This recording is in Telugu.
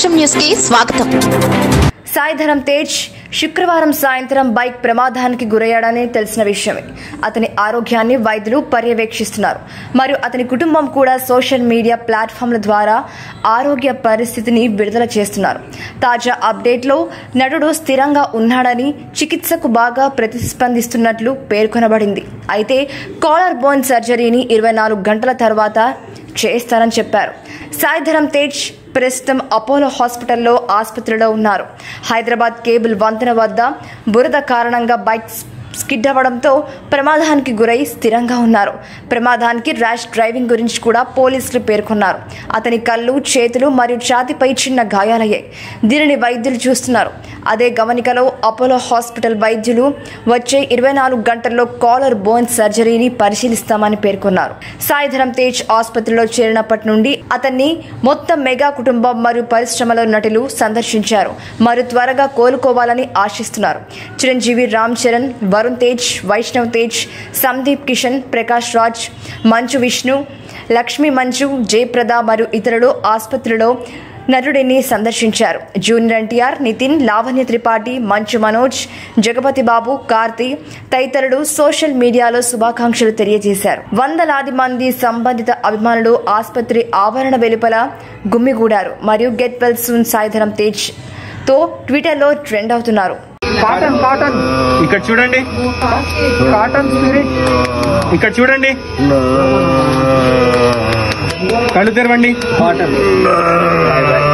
రాష్ట్రం న్యూస్ కి స్వాగతం సాయిధరం తేజ్ శుక్రవారం సాయంత్రం బైక్ ప్రమాదానికి గురయ్యాడని తెలిసిన విషయమే అతని ఆరోగ్యాన్ని వైద్యులు పర్యవేక్షిస్తున్నారు మరియు అతని కుటుంబం కూడా సోషల్ మీడియా ప్లాట్ఫామ్ల ద్వారా ఆరోగ్య పరిస్థితిని విడుదల చేస్తున్నారు తాజా అప్డేట్లో నటుడు స్థిరంగా ఉన్నాడని చికిత్సకు బాగా ప్రతిస్పందిస్తున్నట్లు పేర్కొనబడింది అయితే కాలర్ బోన్ సర్జరీని ఇరవై నాలుగు గంటల తర్వాత చేస్తారని చెప్పారు సాయిధరం తేజ్ ప్రస్తుతం అపోలో హాస్పిటల్లో ఆసుపత్రిలో ఉన్నారు హైదరాబాద్ కేబుల్ వంతెన వద్ద బురద కారణంగా బైక్ స్కిడ్ అవ్వడంతో ప్రమాదానికి గురై స్థిరంగా ఉన్నారు ప్రమాదానికి ర్యాష్ డ్రైవింగ్ గురించి కూడా పోలీసులు పేర్కొన్నారు అతని కళ్ళు చేతులు మరియు ఛాతిపై చిన్న గాయాలయ్యాయి దీనిని వైద్యులు చూస్తున్నారు అదే గమనికలో అపోలో హాస్పిటల్ వైద్యులు వచ్చే ఇరవై నాలుగు గంటల్లో కాలర్ బోన్ సర్జరీని పరిశీలిస్తామని పేర్కొన్నారు సాయిధరం తేజ్ ఆసుపత్రిలో చేరినప్పటి నుండి అతన్ని మొత్తం మెగా కుటుంబం మరియు పరిశ్రమల నటులు సందర్శించారు మరియు త్వరగా కోలుకోవాలని ఆశిస్తున్నారు చిరంజీవి రామ్ చరణ్ వరుణ్ తేజ్ వైష్ణవ్ తేజ్ సందీప్ కిషన్ ప్రకాష్ రాజ్ మంచు విష్ణు లక్ష్మీ మంచు జయప్రద మరియు ఇతరులు ఆసుపత్రిలో నటుడిని సందర్శించారు జూనియర్ ఎన్టీఆర్ నితిన్ లావణ్య త్రిపాఠి మంచు మనోజ్ జగపతి బాబు కార్తీ తదితరులు సోషల్ మీడియాలో శుభాకాంక్షలు తెలియజేశారు వందలాది మంది సంబంధిత అభిమానులు ఆసుపత్రి ఆవరణ వెలుపల గుమ్మిగూడారు మరియు get well soon Sai Dharam Tej తో ట్విట్టర్లో ట్రెండ్ అవుతున్నారు కాటన్ కాటన్ ఇక్కడ చూడండి కాటన్ స్పిరిట్ ఇక్కడ చూడండి కళ్ళు తెరవండి కాటన్